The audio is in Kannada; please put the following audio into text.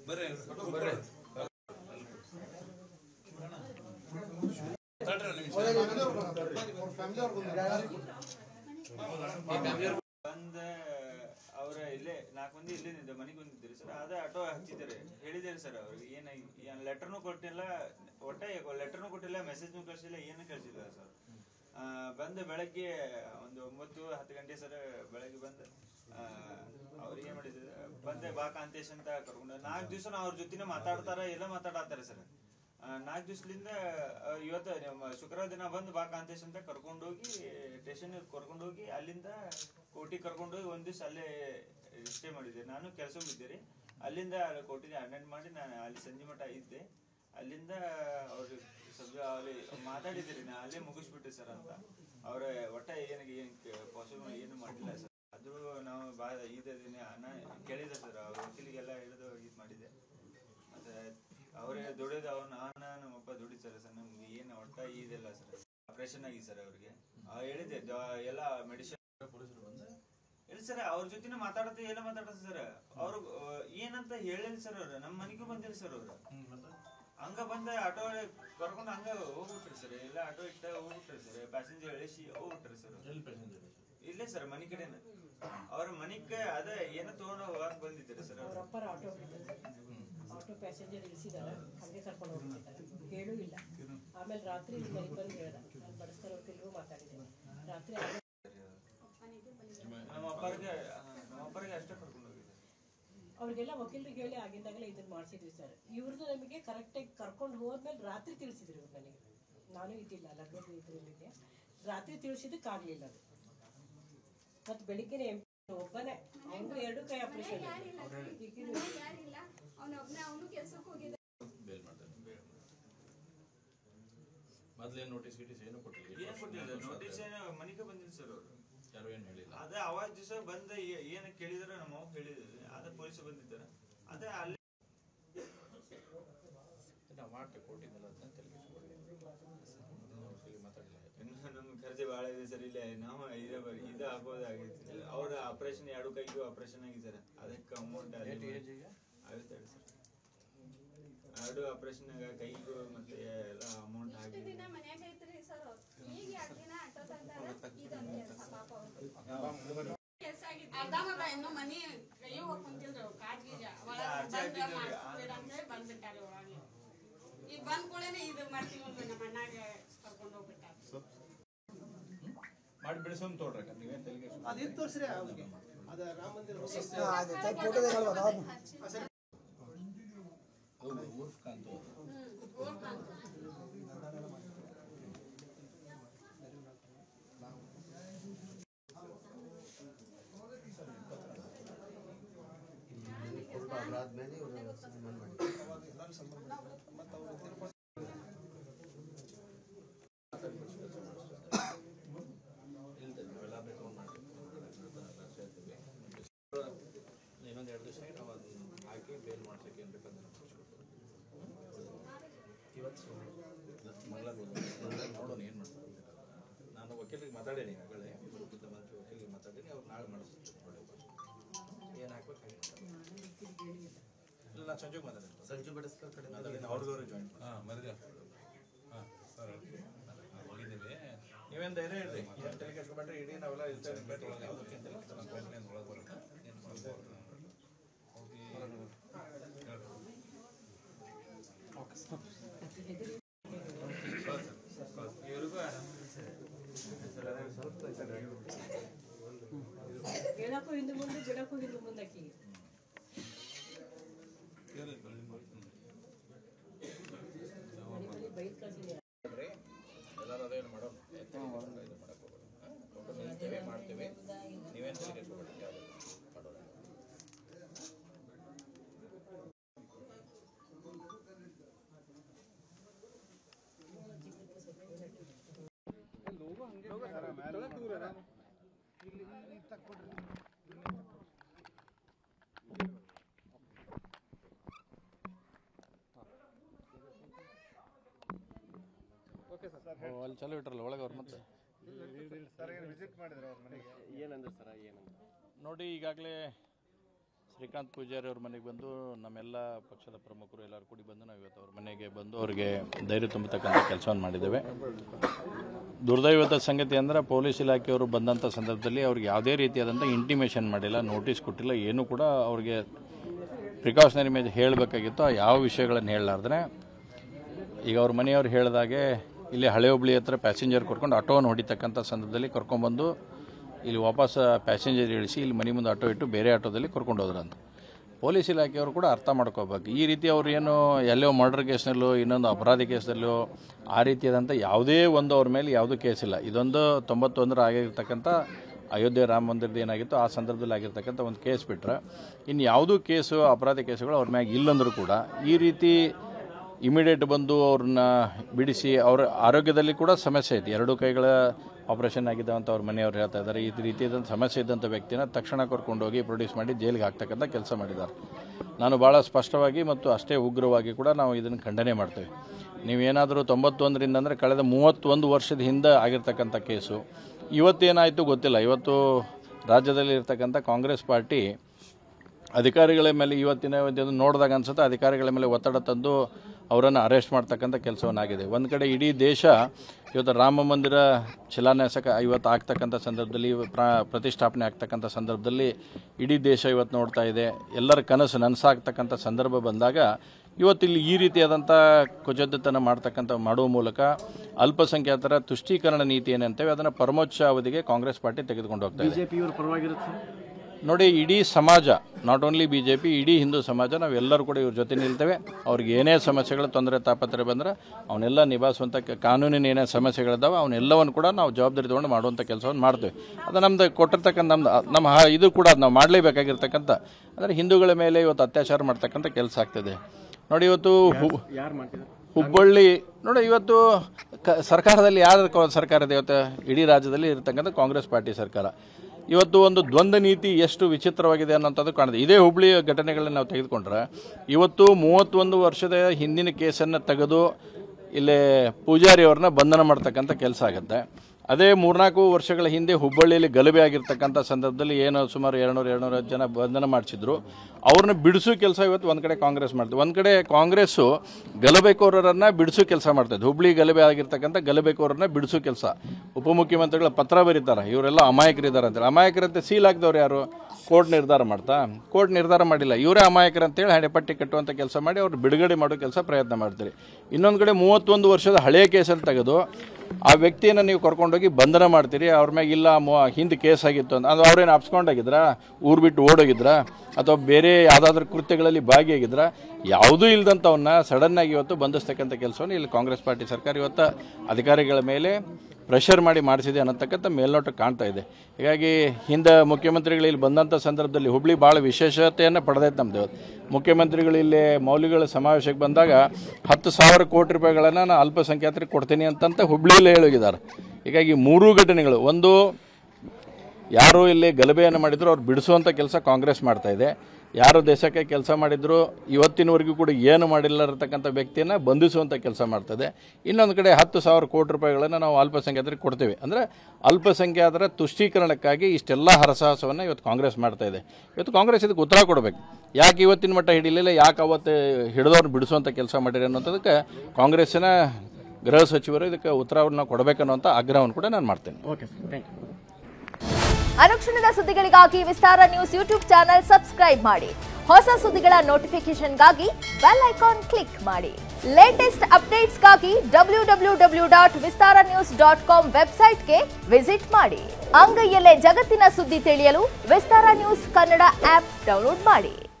ಬರ್ರಿ ಬರ್ರಿ ತಡ್ರಿ ಒಂದ್ ನಿಮಿಷ ಬಂದ ಅವ್ರ ಇಲ್ಲೇ ನಾಲ್ಕು ಮಂದಿ ಇಲ್ಲೇ ನಿಂತ ಮನೆಗೆ ಬಂದಿದ್ದೀರಿ ಸರ್ ಅದೇ ಆಟೋ ಹಚ್ಚಿದ್ದಾರೆ ಹೇಳಿದ್ದಾರೆ ಸರ್ ಅವ್ರಿಗೆ ಏನ ಲೆಟರ್ನು ಕೊಟ್ಟಿಲ್ಲ ಒಟ್ಟ ಲೆಟರ್ನು ಕೊಟ್ಟಿಲ್ಲ ಮೆಸೇಜ್ನು ಕಳ್ಸಿಲ್ಲ ಏನು ಕಳ್ಸಿಲ್ಲ ಸರ್ ಆ, ಬಂದ ಬೆಳಗ್ಗೆ ಒಂದು ಒಂಬತ್ತು ಹತ್ತು ಗಂಟೆ ಸರ್ ಬೆಳಗ್ಗೆ ಬಂದ ಅವ್ರು ಏನ್ ಮಾಡಿದ್ರು ಬಂದೆ ಬಾ ಕಾಂತೇಶ್ ಅಂತ ಕರ್ಕೊಂಡು ನಾಲ್ಕು ದಿವಸ ಅವ್ರ ಜೊತೆನೆ ಮಾತಾಡ್ತಾರ ಎಲ್ಲ ಮಾತಾಡತ್ತಾರೆ ಸರ್ ನಾಲ್ಕು ದಿವಸದಿಂದ ಇವತ್ತು ನಮ್ಮ ಶುಕ್ರವಾರ ದಿನ ಬಂದು ಬಾ ಕಾಂತೇಶ್ ಅಂತ ಕರ್ಕೊಂಡೋಗಿ ಸ್ಟೇಷನ್ ಕರ್ಕೊಂಡೋಗಿ ಅಲ್ಲಿಂದ ಕೋಟಿ ಕರ್ಕೊಂಡೋಗಿ ಒಂದ್ ದಿವಸ ಅಲ್ಲೇ ಸ್ಟೇ ಮಾಡಿದ್ದೆ ನಾನು ಕೆಲಸ ಬಿದ್ದೆ ಅಲ್ಲಿಂದ ಕೋಟಿಗೆ ಅಟೆಂಡ್ ಮಾಡಿ ನಾನು ಅಲ್ಲಿ ಸಂಜೆ ಮಠ ಇದ್ದೆ ಅಲ್ಲಿಂದ ಅವ್ರು ಸ್ವಲ್ಪ ಅಲ್ಲಿ ಮಾತಾಡಿದ್ದೀರಿ ನಾ ಅಲ್ಲೇ ಮುಗಿಸ್ಬಿಟ್ಟೆ ಸರ್ ಅಂತ ಅವ್ರ ಒಟ್ಟ ಏನಿಗೆ ಏನ್ ಪಾಸಿಬಲ್ ಏನು ಮಾಡಿಲ್ಲ ಸರ್ ಆದ್ರೂ ನಾವು ಬಾ ಇದ ದಿನ ಅನ್ನ ಕೇಳಿದೆ ಸರ್ ಅವ್ರ ವಕೀಲಿಗೆಲ್ಲ ಹಿಡಿದು ಇದು ಮಾಡಿದೆ ಮತ್ತೆ ಅವರೇ ದುಡಿದ ಅವ್ರು ನಾನು ನಮ್ಮಪ್ಪ ದುಡಿತಾರೆ ಸರ್ ನಮ್ಗೆ ಏನು ಒಟ್ಟ ಇದಿಲ್ಲ ಸರ್ ಆಪರೇಷನ್ ಆಗಿ ಸರ್ ಅವ್ರಿಗೆ ಆ, ಹೇಳಿದೆ ದ- ಎಲ್ಲ ಮೆಡಿಸಿನ್ ಇಲ್ಲ ಸರ್ ಅವ್ರ ಜೊತೆನೆ ಮಾತಾಡತ್ತೆ ಎಲ್ಲ ಮಾತಾಡತ್ತೆ ಸರ್ ಅವ್ರು ಆ, ಏನಂತ ಹೇಳಿಲ್ಲ ಸರ್ ಅವ್ರು ನಮ್ಮ ಮನೆಗೂ ಬಂದಿಲ್ಲ ಸರ್ ಅವ್ರು ಹಂಗ ಬಂದ ಆಟೋ ಕರ್ಕೊಂಡು ಹಂಗ ಹೋಗ್ಬಿಟ್ರಿ ಸರ್ ಎಲ್ಲ ಆಟೋ ಇಟ್ಟ ಹೋಗ್ಬಿಟ್ರಿ ಸರ್ ಪ್ಯಾಸೆಂಜರ್ ಇಳಿಸಿ ಹೋಗ್ಬಿಟ್ರಿ ಸರ್ ಇಲ್ಲೇ ಸರ್ ಮನೆ ಕಡೆನ ಅವ್ರ ಮನಿಗೆ ಅದ ಏನೋ ತಗೊಂಡು ಹೋಗಕ್ ಬಂದಿದ್ದೀರಿ ಸರ್ ಅವ್ರು ಅವರಪ್ಪರ ಆಟೋ ಬಿಟ್ಟಿದ್ದಾರೆ ಆಟೋ ಪ್ಯಾಸೆಂಜರ್ ಇಳಿಸಿದಾರೆ ಹಾಗೆ ಕರ್ಕೊಂಡು ಹೋಗ್ತಿದ್ದಾರೆ ಹೇಳೂ ಇಲ್ಲ ಆಮೇಲೆ ರಾತ್ರಿ ಮನೆಗೆ ಬಂದು ಹೇಳ್ದ ನಾನು ಬಡಿಸ್ತಾರೆ ಹೋಗ್ತಿಲ್ವೋ ಮಾತಾಡಿದೆ ರಾತ್ರಿ ಆಗ- ನಮ್ಮ ಅಪ್ಪರಿಗೆ ಆ, ನಮ್ಮ ಅಪ್ಪರಿಗೆ ಅಷ್ಟೇ ಕರ್ಕೊಂಡು ಹೋಗಿದ್ದೆ ಅವ್ರಿಗೆಲ್ಲ ವಕೀಲರಿಗೆ ಹೇಳಿ ಆಗಿಂದಾಗಲೇ ಇದನ್ನ ಮಾಡಿಸಿದ್ವಿ ಸರ್ ಇವ್ರದ್ದು ನಮಗೆ ಕರೆಕ್ಟಾಗಿ ಕರ್ಕೊಂಡು ಹೋದ್ಮೇಲೆ ರಾತ್ರಿ ತಿಳಿಸಿದ್ರು ಇವ್ರು ನನಗೆ ನಾನು ಇದ್ದಿಲ್ಲ ಲಗ್ನದ ಇದ್ರಲ್ಲಿದ್ದೆ ರಾತ್ರಿ ತಿಳಿಸಿದ್ದಕ್ಕಾಗಲಿಲ್ಲ ಅದು ಮತ್ತು ಬೆಳಿಗ್ಗೆನೆ ಒಬ್ಬನೇ ಅವನಿಗೂ ಎರಡು ಕೈ ಆಪರೇಷನ್ ಯಾರಿಲ್ಲ ಅವನೊಬ್ನೇ ಅವನು ಕೆಲ್ಸಕ್ಕೆ ಹೋಗಿದ್ದ ಬೇಲ್ ಮಾಡ್ತಾರೆ ಮೊದ್ಲೇನ್ ನೋಟಿಸ್ ಗಿಟಿಸ್ ಏನು ಕೊಟ್ಟಿಲ್ಲ ಏನ್ ಕೊಟ್ಟಿಲ್ಲ ನೋಟಿಸ್ ಏನು ಮನೆಗೆ ಬಂದಿಲ್ಲ ಸರ್ ಅವರು ಯಾರು ಏನು ಹೇಳಿಲ್ಲ ಅದೇ ಅವಾಗ ದಿವಸ ಬಂದ ಏ- ಏನ್ ಕೇಳಿದಾರ ನಮ್ಮ ಅವ್ವ ಹೇಳಿದ್ರು ಅದೇ ಪೊಲೀಸ್ ಬಂದಿದ್ದಾರ ಅದೇ ಅಲ್ಲಿ ನಾವು ಮಾಡ್ತೇವೆ ಕೋಟಿಂದಲ್ಲ ಅಂತ ತೆಲುಗು ಮಾತಾಡಿಲ್ಲ ಇನ್ನು ನಮ್ ಖರ್ಚು ಬಹಳ ಇದೆ ಸರ್ ಇಲ್ಲ ನಾವು ಇದೇ ಬರೀ ಇದು ಹಾಕೋದಾಗೈತಿ ಅವ್ರ ಆಪರೇಷನ್ ಎರಡು ಕೈಗೂ ಆಪರೇಷನ್ ಆಗಿದೆ ಸರ್ ಅದಕ್ಕೆ ಅಮೌಂಟ್ ಎಷ್ಟು ಏಜ್ ಈಗ ಆಗುತ್ತೆ ಸರ್ ಎರಡು ಆಪರೇಷನ್ ಕೈಗೂ ಮತ್ತೆ ಎಲ್ಲ ಅಮೌಂಟ್ ಇಷ್ಟು ಆಗಿದೆ ದಿನ ಮನ್ಯಾಗ ಐತ್ರಿ ಸರ್ ಈಗ ಎರಡ್ ದಿನ ಆಟೋ ತಂದಾರ ಇದೊಂದ್ ಕೆಲ್ಸ ಪಾಪ ಅವ್ರ್ದು. ಕೆಲ್ಸ ಆಗಿತ್ತು ಅರ್ಧಮರ್ಧ ಇನ್ನು ಮನಿ ಕೈ ಹೋಗ್ ಕುಂತಿಲ್ರಿ ಅವ್ರು ಕಾಜ್ಗೀಜ ಒಳಗ ಅರ್ಜಿ ಬಂದ್ ಹಾಕಿದ್ದೀವಿ. ಮಾಡ್ಸ್ತೀರ ಅಂತೇಳಿ ಬಂದ್ಬಿಟ್ಟಾರೆ ಒಳಗೆ ಈಗ ಬಂದ್ ಕೂಡಲೇ ಇದು ಮಾಡ್ತೀವಿ ಅಂತ ನಮ್ಮ ಅಣ್ಣಾಗ ಕರ್ಕೊಂಡು ಹೋಗ್ಬಿಟ್ಟಾರ ಮಾಡಿ ಬೆಳೆಸೋನ್ ತೋಡ್ರಿ ನೀವೇನ್ ತೆಲಿಗೆ ಅದಿತ್ತು ತೋರ್ಸ್ರಿ ಅವ್ರಿಗೆ ಅದ ರಾಮ ಮಂದಿರ ಉರ್ಫ್ ಕಾಂತು ಅದಾದ್ಮೇಲೆ ಇವರು ಸನ್ಮಾನ ಮಾಡಿ ಮತ್ತೆ ಅವ್ರು ತಿರುಪತಿ ಇಲ್ದೆ ನಾವೆಲ್ಲ ಬೇಕು ಮಾಡಿ ಇನ್ನೊಂದು ಎರಡು ದಿವಸ ನಾವು ಅದನ್ನ ಹಾಕಿ ಬೇಲ್ ಮಾಡ್ಸಕ್ಕೆ ಏನು ಬೇಕಂದ್ರೆ ಇವತ್ತು ಮಂಗಳವಾರ ನೋಡೋಣ ಏನು ಮಾಡ್ತಾರೆ ನಾನು ವಕೀಲರಿಗೆ ಮಾತಾಡೀನಿ ಈಗಾಗಲೇ ಬರುತ್ತಿದ್ದ ಮನುಷ್ಯ ವಕೀಲರಿಗೆ ಮಾತಾಡೀನಿ ಅವ್ರು ನಾಳೆ ಮಾಡಿಸ್ತೀನಿ ಒಳ್ಳೆ ಏನು ಹಾಕ್ಬೇಕು ಹಾಗೆ ಇಲ್ಲ ನಾನು ಸಂಜೆಗೆ ಮಾತಾಡ್ತೀನಿ ಸಂಜು ಬಡಸ್ಕರ್ ಕಡೆ ಮಾತಾಡೀನಿ ಅವ್ರಿಗವ್ರಿಗೆ ಜಾಯಿನ್ ಹಾಂ ಮರಿದ ಹಾಂ ಸರ್ ಹೋಗಿದ್ದೀವಿ ನೀವೇನು ಧೈರ್ಯ ಇರ್ರಿ ಏನು ತಲೆ ಕೆಡ್ಸ್ಕೊಬೇಡ್ರಿ ಇಡೀ ನಾವೆಲ್ಲ ಇರ್ತೇವೆ ಭೇಟಿ ಒಳಗೆ ಯಾವುದಕ್ಕೆ ತಲೆ ಕೆಡ್ಸ್ಕೊಳಕ್ ಹೋಗ್ಬೇಡಿ. ಒಳಗೆ ಬರೋಣ ಏನು ಹೋಗಿ ಇವ್ರಿಗೂ ಆರಾಮಿಲ್ಲ ಸರ್ ಹೇಳಕ್ಕೂ ಹಿಂದೆ ಮುಂದೆ ಬಿಡಕ್ಕೂ ಹಿಂದೆ ಮುಂದೆ ಆಕಿಗೆ ಮನೆಯಲ್ಲಿ ಬೈಕ್ ಕಳ್ಸಿದ್ದೀನಿ ನೋಡ್ರಿ ಎಲ್ಲರೂ ಅದೇನು ಮಾಡೋಣ ಎತ್ತರಿ ಕೆಲ್ಸ ಇದು ಮಾಡಕ್ ಹೋಗ್ಬೇಡಿ ಹಾಂ? ಒಟ್ಟು ನಿಲ್ತೇವೆ ಮಾಡ್ತೇವೆ ನೀವೇನು ತಲೆ ಕೆಡ್ಸ್ಕೊಬೇಡ್ರಿ ಯಾವ್ದು ಮಾಡೋಣ ಅಲ್ಲಿ ಚಲೋ ಇಟ್ರಲ್ಲ ಒಳಗೆ ಅವ್ರು ಮತ್ತೆ ವಿಸಿಟ್ ಮಾಡಿದ್ರು ಅವ್ರ ಮನೆಗೆ ನೋಡಿ ಈಗಾಗಲೇ ಶ್ರೀಕಾಂತ್ ಪೂಜಾರಿ ಅವ್ರ ಮನೆಗೆ ಬಂದು ನಮ್ಮೆಲ್ಲ ಪಕ್ಷದ ಪ್ರಮುಖರು ಎಲ್ಲರೂ ಕೂಡಿ ಬಂದು ನಾವು ಇವತ್ತು ಅವ್ರ ಮನೆಗೆ ಬಂದು ಅವರಿಗೆ ಧೈರ್ಯ ತುಂಬತಕ್ಕಂಥ ಕೆಲಸವನ್ನು ಮಾಡಿದ್ದೇವೆ ದುರ್ದೈವದ ಸಂಗತಿ ಅಂದರೆ ಪೊಲೀಸ್ ಇಲಾಖೆಯವರು ಬಂದಂಥ ಸಂದರ್ಭದಲ್ಲಿ ಅವ್ರಿಗೆ ಯಾವುದೇ ರೀತಿಯಾದಂಥ ಇಂಟಿಮೇಷನ್ ಮಾಡಿಲ್ಲ ನೋಟಿಸ್ ಕೊಟ್ಟಿಲ್ಲ ಏನೂ ಕೂಡ ಅವ್ರಿಗೆ ಪ್ರಿಕಾಷನರಿ ಮೇಲೆ ಹೇಳಬೇಕಾಗಿತ್ತು ಆ ಯಾವ ವಿಷಯಗಳನ್ನು ಹೇಳಲಾರ್ದ್ರೆ ಈಗ ಅವ್ರ ಮನೆಯವ್ರು ಹೇಳಿದಾಗೆ ಇಲ್ಲಿ ಹಳೆ ಹುಬ್ಳಿ ಹತ್ರ ಪ್ಯಾಸೆಂಜರ್ ಕರ್ಕೊಂಡು ಆಟೋವನ್ನು ಹೊಡಿತಕ್ಕಂಥ ಸಂದರ್ಭದಲ್ಲಿ ಕರ್ಕೊಂಡ್ಬಂದು ಇಲ್ಲಿ ವಾಪಸ್ ಪ್ಯಾಸೆಂಜರ್ ಇಳಿಸಿ ಇಲ್ಲಿ ಮನೆ ಮುಂದೆ ಆಟೋ ಇಟ್ಟು ಬೇರೆ ಆಟೋದಲ್ಲಿ ಕರ್ಕೊಂಡು ಹೋದ್ರಂತ ಪೊಲೀಸ್ ಇಲಾಖೆಯವರು ಕೂಡ ಅರ್ಥ ಮಾಡ್ಕೋಬೇಕು ಈ ರೀತಿ ಅವ್ರು ಏನು ಎಲ್ಲೋ ಮರ್ಡರ್ ಕೇಸ್ನಲ್ಲೋ ಇನ್ನೊಂದು ಅಪರಾಧಿ ಕೇಸ್ನಲ್ಲೋ ಆ ರೀತಿಯಾದಂಥ ಯಾವುದೇ ಒಂದು ಅವ್ರ ಮೇಲೆ ಯಾವುದೂ ಕೇಸಿಲ್ಲ ಇದೊಂದು ತೊಂಬತ್ತೊಂದರ ಆಗಿರ್ತಕ್ಕಂಥ ಅಯೋಧ್ಯೆ ರಾಮ ಮಂದಿರದ ಏನಾಗಿತ್ತು ಆ ಸಂದರ್ಭದಲ್ಲಿ ಆಗಿರ್ತಕ್ಕಂಥ ಒಂದು ಕೇಸ್ ಬಿಟ್ಟರೆ ಇನ್ನು ಯಾವುದೂ ಕೇಸು ಅಪರಾಧ ಕೇಸುಗಳು ಅವ್ರ ಮ್ಯಾಗ ಇಲ್ಲಂದ್ರೂ ಕೂಡ ಈ ರೀತಿ ಇಮಿಡಿಯೇಟ್ ಬಂದು ಅವ್ರನ್ನ ಬಿಡಿಸಿ ಅವ್ರ ಆರೋಗ್ಯದಲ್ಲಿ ಕೂಡ ಸಮಸ್ಯೆ ಐತಿ ಎರಡೂ ಕೈಗಳ ಆಪರೇಷನ್ ಆಗಿದೆ ಅಂತ ಅವ್ರ ಮನೆಯವ್ರು ಹೇಳ್ತಾ ಇದ್ದಾರೆ ಈ ರೀತಿಯಾದಂಥ ಸಮಸ್ಯೆ ಇದ್ದಂಥ ವ್ಯಕ್ತಿನ ತಕ್ಷಣ ಕರ್ಕೊಂಡೋಗಿ ಪ್ರೊಡ್ಯೂಸ್ ಮಾಡಿ ಜೈಲಿಗೆ ಹಾಕ್ತಕ್ಕಂಥ ಕೆಲಸ ಮಾಡಿದ್ದಾರೆ ನಾನು ಭಾಳ ಸ್ಪಷ್ಟವಾಗಿ ಮತ್ತು ಅಷ್ಟೇ ಉಗ್ರವಾಗಿ ಕೂಡ ನಾವು ಇದನ್ನು ಖಂಡನೆ ಮಾಡ್ತೇವೆ ನೀವೇನಾದರೂ ತೊಂಬತ್ತೊಂದರಿಂದ ಅಂದರೆ ಕಳೆದ ಮೂವತ್ತೊಂದು ವರ್ಷದ ಹಿಂದೆ ಆಗಿರ್ತಕ್ಕಂಥ ಕೇಸು ಇವತ್ತೇನಾಯಿತು ಗೊತ್ತಿಲ್ಲ ಇವತ್ತು ರಾಜ್ಯದಲ್ಲಿ ಇರ್ತಕ್ಕಂಥ ಕಾಂಗ್ರೆಸ್ ಪಾರ್ಟಿ ಅಧಿಕಾರಿಗಳ ಮೇಲೆ ಇವತ್ತಿನ ಒಂದು ನೋಡಿದಾಗ ಅನ್ಸುತ್ತೆ ಅಧಿಕಾರಿಗಳ ಮೇಲೆ ಒತ್ತಡ ತಂದು ಅವರನ್ನು ಅರೆಸ್ಟ್ ಮಾಡ್ತಕ್ಕಂಥ ಕೆಲಸವನ್ನಾಗಿದೆ ಒಂದು ಕಡೆ ಇಡೀ ದೇಶ ಇವತ್ತು ರಾಮ ಮಂದಿರ ಶಿಲಾನ್ಯಾಸಕ ಇವತ್ತು ಆಗ್ತಕ್ಕಂಥ ಸಂದರ್ಭದಲ್ಲಿ ಪ್ರ ಪ್ರತಿಷ್ಠಾಪನೆ ಆಗ್ತಕ್ಕಂಥ ಸಂದರ್ಭದಲ್ಲಿ ಇಡೀ ದೇಶ ಇವತ್ತು ನೋಡ್ತಾ ಇದೆ ಎಲ್ಲರ ಕನಸು ನನಸಾಗ್ತಕ್ಕಂಥ ಸಂದರ್ಭ ಬಂದಾಗ ಇವತ್ತಿಲ್ಲಿ ಈ ರೀತಿಯಾದಂಥ ಕುಜದ್ದತನ ಮಾಡ್ತಕ್ಕಂಥ ಮಾಡುವ ಮೂಲಕ ಅಲ್ಪಸಂಖ್ಯಾತರ ತುಷ್ಟೀಕರಣ ನೀತಿ ಏನಂತೇವೆ ಅದನ್ನು ಪರಮೋಚ್ಚ ಅವಧಿಗೆ ಕಾಂಗ್ರೆಸ್ ಪಾರ್ಟಿ ತೆಗೆದುಕೊಂಡು ಹೋಗ್ತಾ ಇದೆ ನೋಡಿ ಇಡೀ ಸಮಾಜ not only B J P ಇಡೀ ಹಿಂದೂ ಸಮಾಜ ನಾವೆಲ್ಲರೂ ಕೂಡ ಇವ್ರ ಜೊತೆ ನಿಲ್ತೇವೆ ಅವ್ರಿಗೆ ಏನೇ ಸಮಸ್ಯೆಗಳು ತೊಂದರೆ ತಾಪತ್ರೆ ಬಂದರೆ ಅವನ್ನೆಲ್ಲ ನಿಭಾಯಿಸುವಂಥ ಕ- ಕಾನೂನಿನ ಏನೇ ಸಮಸ್ಯೆಗಳಿದ್ದಾವೆ ಅವನ್ನೆಲ್ಲವನ್ನು ಕೂಡ ನಾವು ಜವಾಬ್ದಾರಿ ತೊಗೊಂಡು ಮಾಡುವಂಥ ಕೆಲಸವನ್ನು ಮಾಡ್ತೇವೆ ಅದು ನಮ್ದು ಕೊಟ್ಟಿರ್ತಕ್ಕಂಥ ನಮ್ದು ನಮ್ಮ ಹ- ಇದು ಕೂಡ ನಾವು ಮಾಡಲೇಬೇಕಾಗಿರ್ತಕ್ಕಂಥ ಅಂದರೆ ಹಿಂದೂಗಳ ಮೇಲೆ ಇವತ್ತು ಅತ್ಯಾಚಾರ ಮಾಡ್ತಕ್ಕಂಥ ಕೆಲಸ ಆಗ್ತದೆ ನೋಡಿ ಇವತ್ತು ಹು- ಹುಬ್ಬಳ್ಳಿ ನೋಡಿ ಇವತ್ತು ಕ ಸರ್ಕಾರದಲ್ಲಿ ಯಾರ ಕ- ಸರ್ಕಾರ ಇದೆ ಇವತ್ತು ಇಡೀ ರಾಜ್ಯದಲ್ಲಿ ಇರತಕ್ಕಂಥ ಕಾಂಗ್ರೆಸ್ ಪಾರ್ಟಿ ಸರ್ಕಾರ ಇವತ್ತು ಒಂದು ದ್ವಂದ್ವ ನೀತಿ ಎಷ್ಟು ವಿಚಿತ್ರವಾಗಿದೆ ಅನ್ನೋಂಥದ್ದು ಕಾಣಿದೆ ಇದೇ ಹುಬ್ಳಿ ಘಟನೆಗಳನ್ನ ನಾವು ತೆಗೆದುಕೊಂಡ್ರೆ ಇವತ್ತು ಮೂವತ್ತೊಂದು ವರ್ಷದ ಹಿಂದಿನ ಕೇಸನ್ನು ತೆಗೆದು ಇಲ್ಲಿ ಪೂಜಾರಿ ಅವ್ರನ್ನ ಬಂಧನ ಮಾಡ್ತಕ್ಕಂಥ ಕೆಲಸ ಆಗುತ್ತೆ ಅದೇ ಮೂರ್ನಾಲ್ಕು ವರ್ಷಗಳ ಹಿಂದೆ ಹುಬ್ಬಳ್ಳಿಯಲ್ಲಿ ಗಲಭೆ ಆಗಿರ್ತಕ್ಕಂಥ ಸಂದರ್ಭದಲ್ಲಿ ಏನು ಸುಮಾರು ಎರಡುನೂರು ಎರಡುನೂರ ಜನ ಬಂಧನ ಮಾಡಿಸಿದ್ರು ಅವ್ರನ್ನ ಬಿಡಿಸೋ ಕೆಲಸ ಇವತ್ತು ಒಂದು ಕಡೆ ಕಾಂಗ್ರೆಸ್ ಮಾಡ್ತದೆ ಒಂದು ಕಡೆ ಕಾಂಗ್ರೆಸ್ಸು ಗಲಭೆಕೋರರನ್ನ ಬಿಡಿಸೋ ಕೆಲಸ ಮಾಡ್ತದೆ ಹುಬ್ಳಿ ಗಲಭೆ ಆಗಿರ್ತಕ್ಕಂಥ ಗಲಭೆಕೋರರನ್ನ ಬಿಡಿಸೋ ಕೆಲಸ ಉಪಮುಖ್ಯಮಂತ್ರಿಗಳ ಪತ್ರ ಬರೀತಾರೆ ಇವರೆಲ್ಲ ಅಮಾಯಕರಿದ್ದಾರೆ ಅಂತೇಳಿ ಅಮಾಯಕರಂತೆ ಸೀಲ್ ಹಾಕಿದವ್ರು ಯಾರು ಕೋರ್ಟ್ ನಿರ್ಧಾರ ಮಾಡ್ತಾ ಕೋರ್ಟ್ ನಿರ್ಧಾರ ಮಾಡಿಲ್ಲ ಇವರೇ ಅಮಾಯಕರಂತೇಳಿ ಹಣೆಪಟ್ಟಿ ಕಟ್ಟುವಂಥ ಕೆಲಸ ಮಾಡಿ ಅವ್ರು ಬಿಡುಗಡೆ ಮಾಡೋ ಕೆಲಸ ಪ್ರಯತ್ನ ಮಾಡ್ತೀರಿ ಇನ್ನೊಂದು ಕಡೆ ಮೂವತ್ತೊಂದು ವರ್ಷದ ಹಳೆಯ ಕೇಸನ್ನು ತೆಗೆದು ಆ ವ್ಯಕ್ತಿಯನ್ನು ನೀವು ಕರ್ಕೊಂಡೋಗಿ ಬಂಧನ ಮಾಡ್ತೀರಿ ಅವ್ರ ಮ್ಯಾಗ ಇಲ್ಲ ಮೊ ಹಿಂದೆ ಕೇಸ್ ಆಗಿತ್ತು ಅಂತ ಅದು ಅವ್ರೇನು ಅಪ್ಸ್ಕೊಂಡಾಗಿದ್ರಾ ಊರು ಬಿಟ್ಟು ಓಡೋಗಿದ್ರಾ ಅಥವಾ ಬೇರೆ ಯಾವುದಾದ್ರೂ ಕೃತ್ಯಗಳಲ್ಲಿ ಭಾಗಿಯಾಗಿದ್ರ ಯಾವುದೂ ಇಲ್ದಂಥವನ್ನ ಸಡನ್ನಾಗಿ ಇವತ್ತು ಬಂಧಿಸ್ತಕ್ಕಂಥ ಕೆಲಸವನ್ನು ಇಲ್ಲಿ ಕಾಂಗ್ರೆಸ್ ಪಾರ್ಟಿ ಸರ್ಕಾರ ಇವತ್ತು ಅಧಿಕಾರಿಗಳ ಮೇಲೆ ಪ್ರೆಷರ್ ಮಾಡಿ ಮಾಡಿಸಿದೆ ಅನ್ನತಕ್ಕಂಥ ಮೇಲ್ನೋಟ ಕಾಣ್ತಾ ಇದೆ ಹೀಗಾಗಿ ಹಿಂದೆ ಮುಖ್ಯಮಂತ್ರಿಗಳು ಇಲ್ಲಿ ಬಂದಂಥ ಸಂದರ್ಭದಲ್ಲಿ ಹುಬ್ಳಿ ಭಾಳ ವಿಶೇಷತೆಯನ್ನು ಪಡೆದೈತೆ ನಮ್ದು ಇವತ್ತು ಮುಖ್ಯಮಂತ್ರಿಗಳು ಇಲ್ಲಿ ಮೌಲ್ಯಗಳ ಸಮಾವೇಶಕ್ಕೆ ಬಂದಾಗ ಹತ್ತು ಸಾವಿರ ಕೋಟಿ ರೂಪಾಯಿಗಳನ್ನು ನಾನು ಅಲ್ಪಸಂಖ್ಯಾತರಿಗೆ ಕೊಡ್ತೀನಿ ಅಂತಂತ ಹುಬ್ಳಿಯಲ್ಲಿ ಹೇಳೋಗಿದ್ದಾರೆ ಹೀಗಾಗಿ ಮೂರೂ ಘಟನೆಗಳು ಒಂದು ಯಾರು ಇಲ್ಲಿ ಗಲಭೆಯನ್ನು ಮಾಡಿದ್ರು ಅವ್ರು ಬಿಡಿಸುವಂಥ ಕೆಲಸ ಕಾಂಗ್ರೆಸ್ ಮಾಡ್ತಾ ಇದೆ ಯಾರು ದೇಶಕ್ಕೆ ಕೆಲಸ ಮಾಡಿದ್ರು ಇವತ್ತಿನವರೆಗೂ ಕೂಡ ಏನು ಮಾಡಿಲ್ಲ ಇರತಕ್ಕಂಥ ವ್ಯಕ್ತಿಯನ್ನು ಬಂಧಿಸುವಂಥ ಕೆಲಸ ಮಾಡ್ತದೆ ಇನ್ನೊಂದು ಕಡೆ ಹತ್ತು ಸಾವಿರ ಕೋಟಿ ರೂಪಾಯಿಗಳನ್ನು ನಾವು ಅಲ್ಪಸಂಖ್ಯಾತರಿಗೆ ಕೊಡ್ತೇವೆ ಅಂದರೆ ಅಲ್ಪಸಂಖ್ಯಾತರ ತುಷ್ಟೀಕರಣಕ್ಕಾಗಿ ಇಷ್ಟೆಲ್ಲ ಹರಸಾಹಸವನ್ನು ಇವತ್ತು ಕಾಂಗ್ರೆಸ್ ಮಾಡ್ತಾ ಇದೆ ಇವತ್ತು ಕಾಂಗ್ರೆಸ್ ಇದಕ್ಕೆ ಉತ್ತರ ಕೊಡಬೇಕು ಯಾಕೆ ಇವತ್ತಿನ ಮಟ್ಟ ಹಿಡಿಲಿಲ್ಲ ಯಾಕೆ ಅವತ್ತು ಹಿಡಿದವ್ರನ್ನ ಬಿಡಿಸುವಂಥ ಕೆಲಸ ಮಾಡಿರಿ ಅನ್ನೋಂಥದಕ್ಕೆ ಕಾಂಗ್ರೆಸ್ಸಿನ ಗೃಹ ಸಚಿವರು ಇದಕ್ಕೆ ಉತ್ತರವನ್ನು ಕೊಡಬೇಕನ್ನುವಂಥ ಆಗ್ರಹವನ್ನು ಕೂಡ ನಾನು ಮಾಡ್ತೇನೆ ಅನುಕ್ಷಣದ ಸುದ್ದಿಗಳಿಗಾಗಿ Vistara news YouTube channel subscribe ಮಾಡಿ ಹೊಸ ಸುದ್ದಿಗಳ ನೋಟಿಫಿಕೇಶನ್ಗಾಗಿ ಬೆಲ್ ಐಕಾನ್ ಕ್ಲಿಕ್ ಮಾಡಿ ಲೇಟೆಸ್ಟ್ ಅಪ್ಡೇಟ್ಸ್ಗಾಗಿ W W W dot Vistara news dot com ವೆಬ್ಸೈಟ್ಗೆ ವಿಸಿಟ್ ಮಾಡಿ ಅಂಗೈಯಲ್ಲೇ ಜಗತ್ತಿನ ಸುದ್ದಿ ತಿಳಿಯಲು Vistara news Kannada app download ಮಾಡಿ